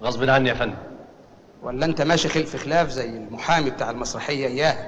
غصب عني يا فندم ولا انت ماشي خلف خلاف زي المحامي بتاع المسرحيه اياه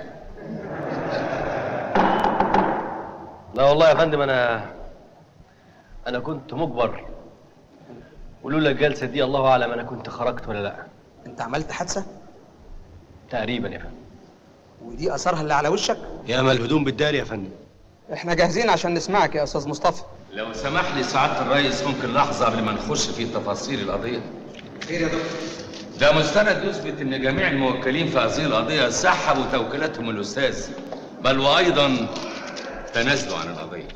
لا والله يا فندم انا انا كنت مجبر ولولا الجلسه دي الله اعلم انا كنت خرجت ولا لا انت عملت حادثه تقريبا يا فندم ودي اثارها اللي على وشك يا ما الهدوم بالدار يا فندم احنا جاهزين عشان نسمعك يا استاذ مصطفى لو سمح لي سعادة الرئيس ممكن لحظة قبل ما نخش في تفاصيل القضية خير يا دكتور ده مستند يثبت ان جميع الموكلين في هذه القضية سحبوا توكيلاتهم الاستاذ بل وايضا تنازلوا عن القضية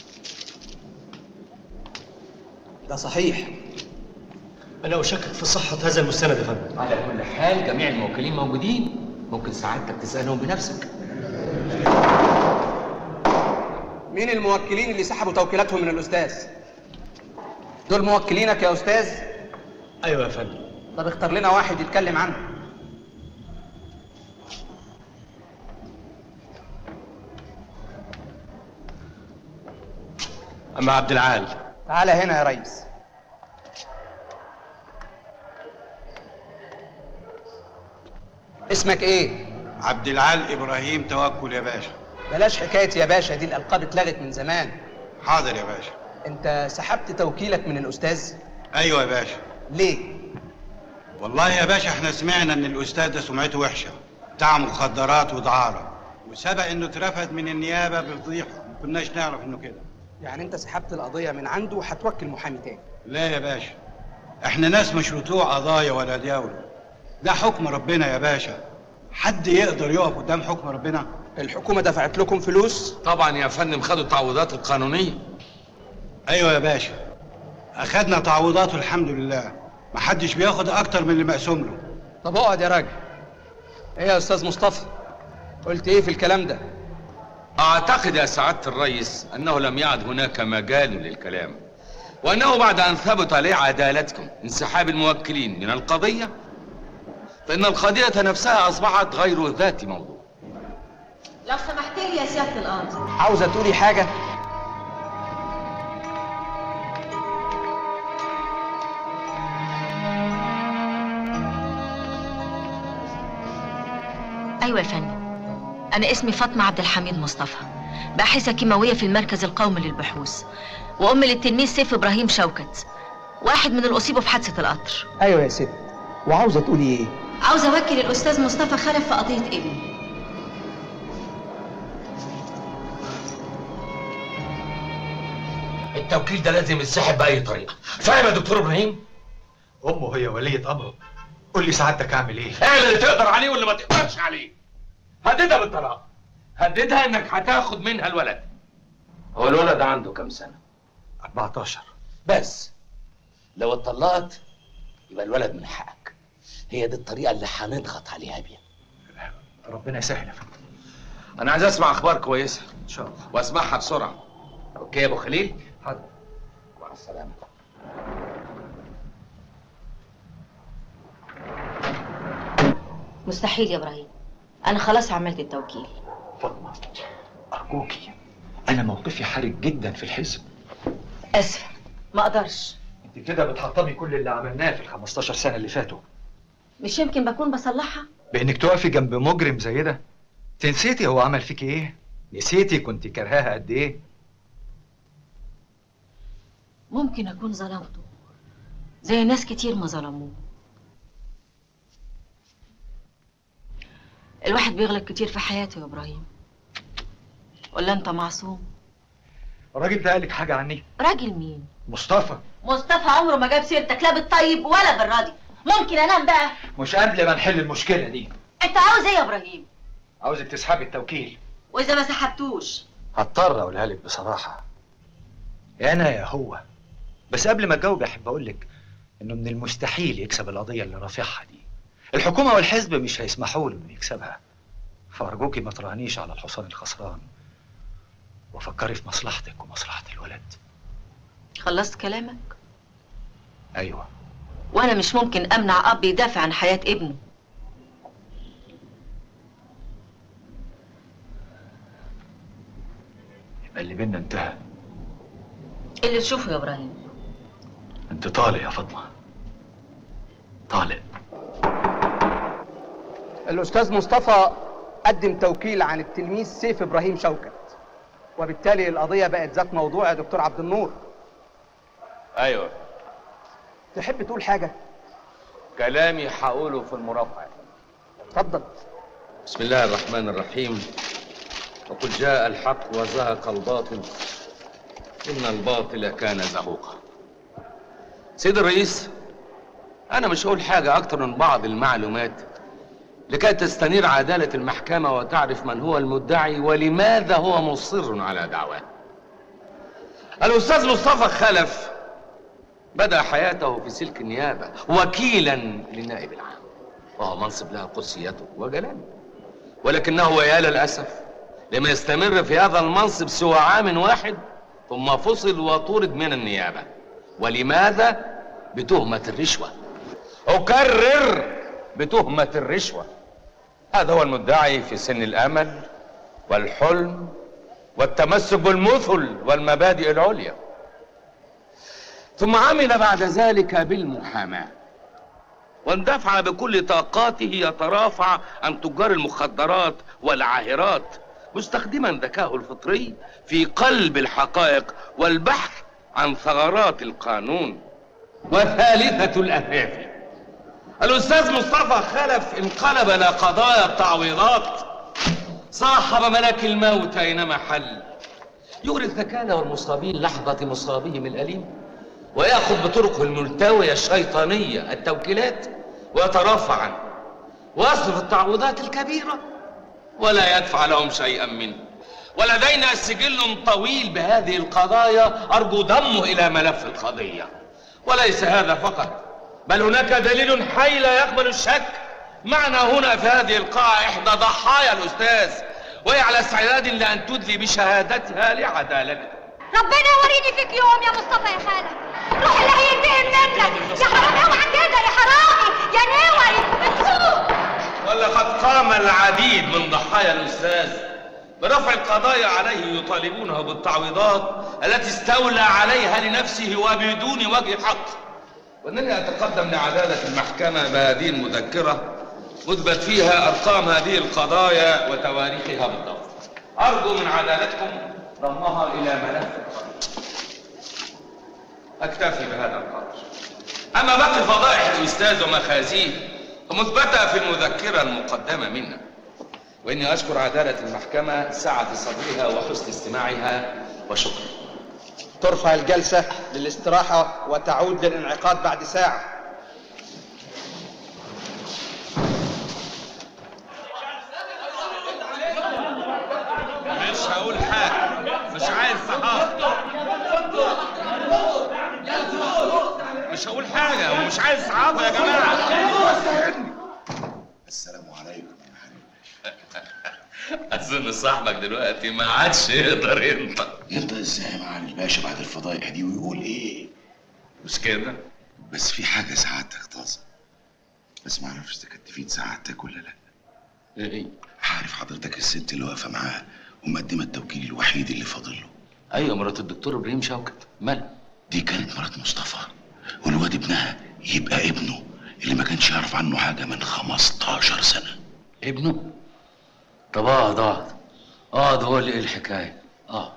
ده صحيح انا اشكك في صحه هذا المستند يا فندم على كل حال جميع الموكلين موجودين ممكن سعادتك تسألهم بنفسك مين الموكلين اللي سحبوا توكيلاتهم من الاستاذ دول موكلينك يا استاذ ايوه يا فندم طب اختار لنا واحد يتكلم عنه اما عبد العال تعالى هنا يا ريس اسمك ايه عبد العال ابراهيم توكل يا باشا بلاش حكايه يا باشا دي الالقاب اتلغت من زمان حاضر يا باشا انت سحبت توكيلك من الاستاذ ايوه يا باشا ليه والله يا باشا احنا سمعنا ان الاستاذ ده سمعته وحشه بتاع مخدرات ودعاره وسبق انه اترفد من النيابه بفضيحه ما كناش نعرف انه كده يعني انت سحبت القضيه من عنده وهتوكل محامي تاني لا يا باشا احنا ناس مش بتوع قضايا ولا دياوله ده حكم ربنا يا باشا حد يقدر يقف قدام حكم ربنا الحكومه دفعت لكم فلوس طبعا يا فندم خدوا التعويضات القانونية ايوه يا باشا اخدنا تعويضاته الحمد لله محدش بياخد اكتر من اللي مقسوم له طب اقعد يا راجل ايه يا استاذ مصطفى قلت ايه في الكلام ده اعتقد يا سعادة الرئيس انه لم يعد هناك مجال للكلام وانه بعد ان ثبت عليه عدالتكم انسحاب الموكلين من القضية فان القضية نفسها اصبحت غير ذات موضوع لو سمحت لي يا سيادة القاضي عاوزه تقولي حاجه أيوة يا فندم أنا اسمي فاطمة عبد الحميد مصطفى باحثة كيماوية في المركز القومي للبحوث وأم للتلميذ سيف إبراهيم شوكت واحد من اللي أصيبوا في حادثة القطر ايوه يا ست وعاوزه تقولي ايه عاوزة أوكل الأستاذ مصطفى خلف في قضية ابني التوكيل ده لازم يتسحب باي طريقة فاهم يا دكتور ابراهيم امه هي ولية امره قول لي سعادتك اعمل ايه اعمل اللي تقدر عليه واللي ما تقدرش عليه هددها بالطلاق هددها انك هتاخد منها الولد هو الولد عنده كام سنة 14 بس لو اتطلقت يبقى الولد من حقك هي دي الطريقة اللي هنضغط عليها بيها ربنا يسهل يا فندم انا عايز اسمع اخبار كويسة ان شاء الله واسمعها بسرعة اوكي يا ابو خليل حاضر مع السلامة مستحيل يا إبراهيم أنا خلاص عملت التوكيل فاطمه ارجوكي انا موقفي حرج جدا في الحزب آسفة ما أقدرش انت كده بتحطمي كل اللي عملناه في ال 15 سنه اللي فاتوا مش يمكن بكون بصلحها بانك تقفي جنب مجرم زي ده انت نسيتي هو عمل فيك ايه نسيتي كنت كرهاها قد ايه ممكن أكون ظلمته زي ناس كتير ما ظلموه الواحد بيغلط كتير في حياته يا إبراهيم ولا أنت معصوم الراجل ده قالك حاجه عني راجل مين مصطفى مصطفى عمره ما جاب سيرتك لا بالطيب ولا بالراضي ممكن انام بقى مش قبل ما نحل المشكله دي انت عاوز ايه يا ابراهيم عاوزك تسحبي التوكيل واذا ما سحبتوش هضطر اقولها لك بصراحه يا انا يا هو بس قبل ما تجاوب احب اقول لك انه من المستحيل يكسب القضيه اللي رافعها دي الحكومه والحزب مش هيسمحوا له انه يكسبها فارجوكي ما تراهنيش على الحصان الخسران وفكري في مصلحتك ومصلحه الولد خلصت كلامك ايوه وانا مش ممكن امنع اب يدافع عن حياه ابنه يبقى اللي بينا انتهى اللي تشوفه يا ابراهيم انت طالع يا فاطمه طالع الاستاذ مصطفى قدم توكيل عن التلميذ سيف ابراهيم شوكت وبالتالي القضيه بقت ذات موضوع يا دكتور عبد النور ايوه تحب تقول حاجه كلامي هقوله في المرافعه اتفضل بسم الله الرحمن الرحيم وقل جاء الحق وزهق الباطل إن الباطل كان زهوقا سيد الرئيس أنا مش هقول حاجة أكتر من بعض المعلومات لكي تستنير عدالة المحكمة وتعرف من هو المدعي ولماذا هو مصر على دعواه الأستاذ مصطفى خلف بدأ حياته في سلك النيابة وكيلا للنائب العام وهو منصب له قدسيته وجلاله ولكنه ويا للأسف لم يستمر في هذا المنصب سوى عام واحد ثم فصل وطرد من النيابة ولماذا؟ بتهمة الرشوة أكرر بتهمة الرشوة هذا هو المدعي في سن الأمل والحلم والتمسك بالمثل والمبادئ العليا ثم عمل بعد ذلك بالمحاماة واندفع بكل طاقاته يترافع عن تجار المخدرات والعاهرات مستخدما ذكاءه الفطري في قلب الحقائق والبحث عن ثغرات القانون وثالثة الأهداف الأستاذ مصطفى خلف انقلب إلى قضايا التعويضات صاحب ملك الموت أينما حل يغري الثكالى والمصابين لحظة مصابهم الأليم ويأخذ بطرقه الملتوية الشيطانية التوكيلات ويترافع عنه ويصرف التعويضات الكبيرة ولا يدفع لهم شيئا منه ولدينا سجل طويل بهذه القضايا أرجو ضمه إلى ملف القضية وليس هذا فقط بل هناك دليل حي لا يقبل الشك معنا هنا في هذه القاعة إحدى ضحايا الأستاذ وهي على استعداد لأن تدلي بشهادتها لعدالته ربنا يوريني فيك يوم يا مصطفى يا خالد روح اللي هينتقم منك يا حرامي اوعى كده يا حرامي يا ناوي بتسوق ولقد قام العديد من ضحايا الأستاذ برفع القضايا عليه يطالبونه بالتعويضات التي استولى عليها لنفسه وبدون وجه حق وانني اتقدم لعداله المحكمه بهذه المذكره اثبت فيها ارقام هذه القضايا وتواريخها بالضبط ارجو من عدالتكم ضمها الى ملف القضاء اكتفي بهذا القدر اما باقي فضائح الاستاذ ومخازيه فمثبته في المذكره المقدمه منا واني اشكر عداله المحكمه سعه صدرها وحسن استماعها وشكرا ترفع الجلسه للاستراحه وتعود للانعقاد بعد ساعه مش هقول حاجه مش عايز صحافه مش هقول حاجه ومش عايز صحافه يا جماعه السلام عليكم يا حبيبي اظن صاحبك دلوقتي ما عادش يقدر ينطق يرضى ازاي مع الباشا بعد الفضايح دي ويقول ايه مش كده بس في حاجه سعادتك طازه بس ما اعرفش اذا كانت تفيد سعادتك ولا لا ايه عارف حضرتك الست اللي واقفه معاه ومقدمه التوكيل الوحيد اللي فاضل له ايوه مرات الدكتور ابراهيم شوكت مالها دي كانت مرات مصطفى والواد ابنها يبقى ابنه اللي ما كانش يعرف عنه حاجه من 15 سنه ابنه طب اقعد اقعد اقعد هو اللي ايه الحكايه اقعد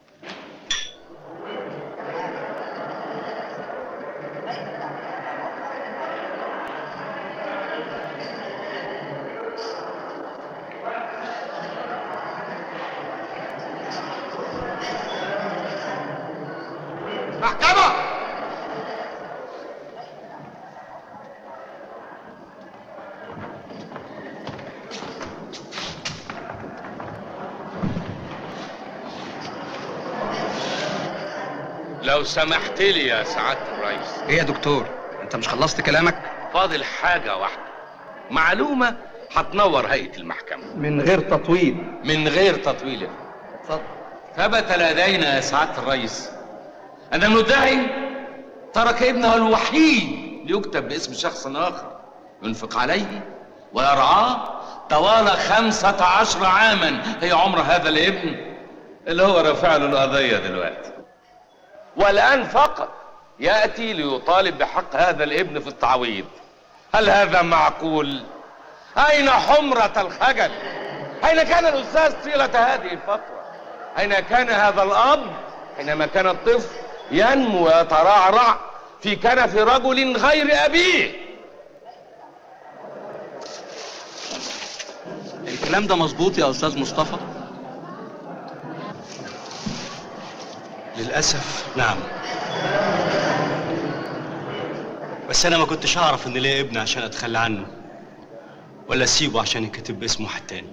محكمه لو سمحت لي يا سعاده الرئيس ايه يا دكتور انت مش خلصت كلامك فاضل حاجه واحده معلومه هتنور هيئه المحكمه من غير تطويل من غير تطويل اتفضل ثبت لدينا يا سعاده الرئيس ان المدعي ترك ابنه الوحيد ليكتب باسم شخص اخر ينفق عليه ويرعاه طوال خمسة عشر عاما هي عمر هذا الابن اللي هو رافع له القضية دلوقتي والآن فقط يأتي ليطالب بحق هذا الابن في التعويض هل هذا معقول؟ أين حمرة الخجل أين كان الأستاذ طيلة هذه الفترة أين كان هذا الأب حينما كان الطفل ينمو ويترعرع في كنف رجل غير أبيه الكلام ده مظبوط يا استاذ مصطفى للأسف نعم بس أنا ما كنتش أعرف إن ليا ابن عشان أتخلى عنه ولا أسيبه عشان يكتب باسم واحد تاني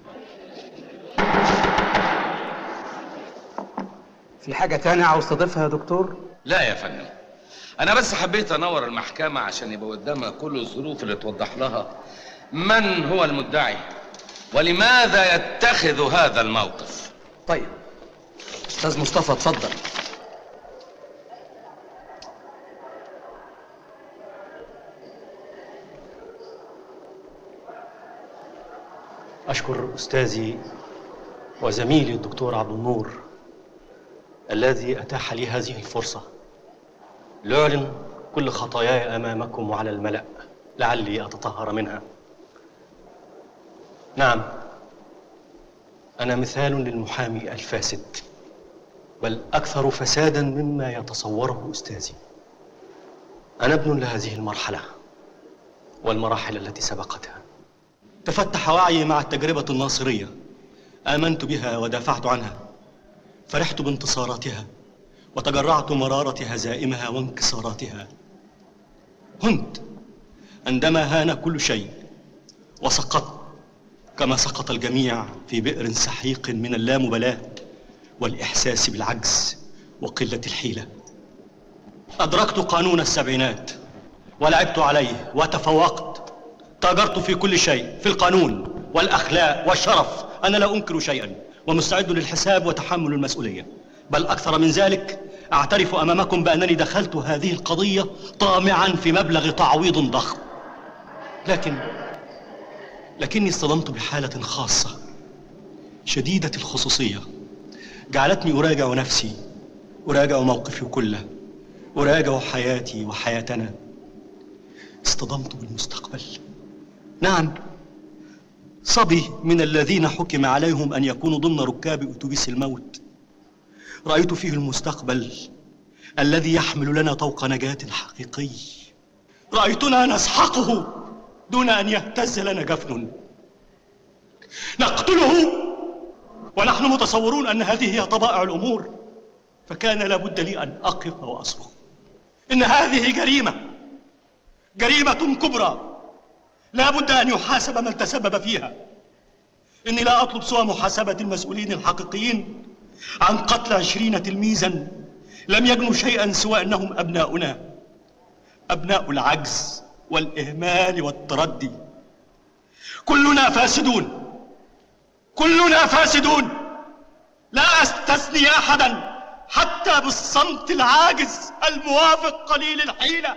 في حاجة تانية عاوز تضيفها يا دكتور؟ لا يا فندم أنا بس حبيت أنور المحكمة عشان يبقى قدامها كل الظروف اللي توضح لها من هو المدعي ولماذا يتخذ هذا الموقف طيب أستاذ مصطفى اتفضل أشكر أستاذي وزميلي الدكتور عبد النور الذي أتاح لي هذه الفرصة لأعلن كل خطاياي أمامكم وعلى الملأ لعلي أتطهر منها نعم أنا مثال للمحامي الفاسد بل أكثر فسادا مما يتصوره أستاذي أنا ابن لهذه المرحلة والمراحل التي سبقتها تفتح وعي مع التجربة الناصرية آمنت بها ودافعت عنها فرحت بانتصاراتها وتجرعت مرارة هزائمها وانكساراتها هنت عندما هان كل شيء وسقطت كما سقط الجميع في بئر سحيق من اللامبالاة والإحساس بالعجز وقلة الحيلة أدركت قانون السبعينات ولعبت عليه وتفوقت تاجرت في كل شيء في القانون والأخلاق والشرف أنا لا أنكر شيئا ومستعد للحساب وتحمل المسؤولية بل أكثر من ذلك أعترف أمامكم بأنني دخلت هذه القضية طامعا في مبلغ تعويض ضخم لكن لكني اصطدمت بحالة خاصة شديدة الخصوصية جعلتني أراجع نفسي أراجع موقفي كله أراجع حياتي وحياتنا اصطدمت بالمستقبل نعم صبي من الذين حكم عليهم أن يكونوا ضمن ركاب أتوبيس الموت رأيت فيه المستقبل الذي يحمل لنا طوق نجاة حقيقي رأيتنا نسحقه دون أن يهتز لنا جفن نقتله ونحن متصورون أن هذه هي طبائع الأمور فكان لابد لي أن أقف وأصرخ إن هذه جريمة جريمة كبرى لا بد أن يحاسب من تسبب فيها إني لا أطلب سوى محاسبة المسؤولين الحقيقيين عن قتل عشرين تلميذا لم يجنوا شيئا سوى أنهم أبناؤنا أبناء العجز والإهمال والتردي كلنا فاسدون كلنا فاسدون لا أستثني أحدا حتى بالصمت العاجز الموافق قليل الحيلة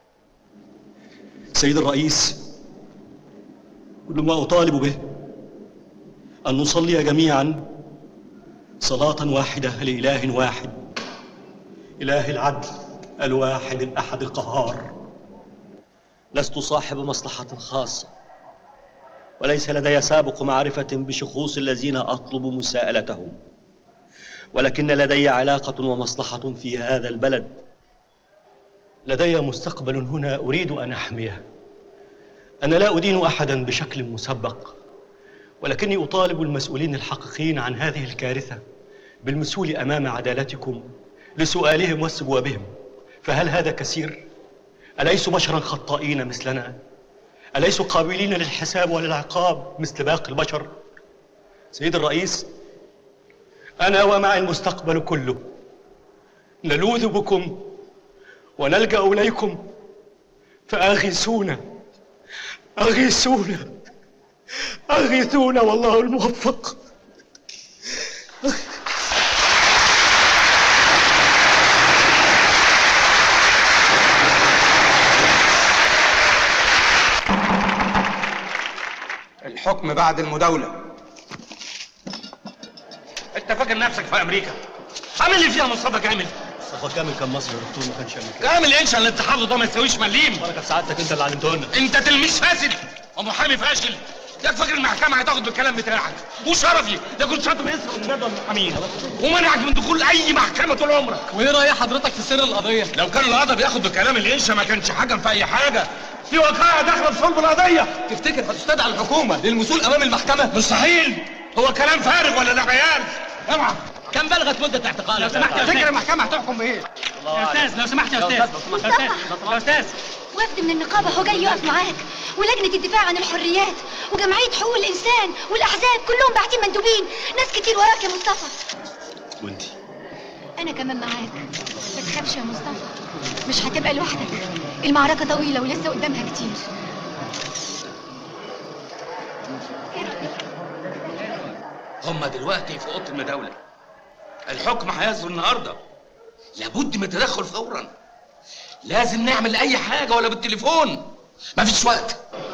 سيد الرئيس كل ما أطالب به أن نصلي جميعا صلاة واحدة لإله واحد إله العدل الواحد الأحد القهار لست صاحب مصلحة خاصة وليس لدي سابق معرفة بشخوص الذين أطلب مساءلتهم ولكن لدي علاقة ومصلحة في هذا البلد لدي مستقبل هنا أريد أن أحميه أنا لا أدين أحدا بشكل مسبق ولكني أطالب المسؤولين الحقيقيين عن هذه الكارثة بالمسؤول أمام عدالتكم لسؤالهم واستجوابهم فهل هذا كثير؟ أليسوا بشرا خطائين مثلنا؟ أليسوا قابلين للحساب وللعقاب مثل باقي البشر؟ سيد الرئيس أنا ومع المستقبل كله نلوذ بكم ونلجأ إليكم فأغيثونا أغيثونا أغيثونا والله الموفق الحكم بعد المداولة انت فاكر نفسك في امريكا عامل اللي فيها مصطفى كامل مصطفى كامل كان مصري يا دكتور ما كانش امريكي كامل انشا اللي انت حافظه ده ما يساويش مليم بركه في سعادتك انت اللي علمته لنا انت تلميذ فاسد ومحامي فاشل ياك فاكر المحكمة هتاخد بالكلام بتاعك وشرفي ده كنت شاطر اسم من جدول المحامين ومنعك من دخول أي محكمة طول عمرك وايه رأي حضرتك في سر القضية؟ لو كان القضا بياخد بكلام الإنشا ما كانش حكم في أي حاجة في وقائع داخلة في صلب القضية تفتكر هتستدعى الحكومة للمثول أمام المحكمة؟ مستحيل هو كلام فارغ ولا ده بيان اوعى كم بلغت مدة اعتقالك؟ لو سمحت يا فكر المحكمة هتحكم بايه؟ يا أستاذ لو سمحت يا أستاذ مصطفى يا أستاذ وفد من النقابة هو جاي يقف معاك ولجنة الدفاع عن الحريات وجمعية حقوق الإنسان والأحزاب كلهم باعتين مندوبين ناس كتير وراك يا مصطفى وانتي أنا كمان معاك ما تخافش يا مصطفى مش هتبقى لوحدك المعركة طويلة ولسه قدامها كتير هم دلوقتي في اوضه المداوله الحكم هيصدر النهارده لابد من التدخل فورا لازم نعمل اي حاجه ولا بالتليفون مفيش وقت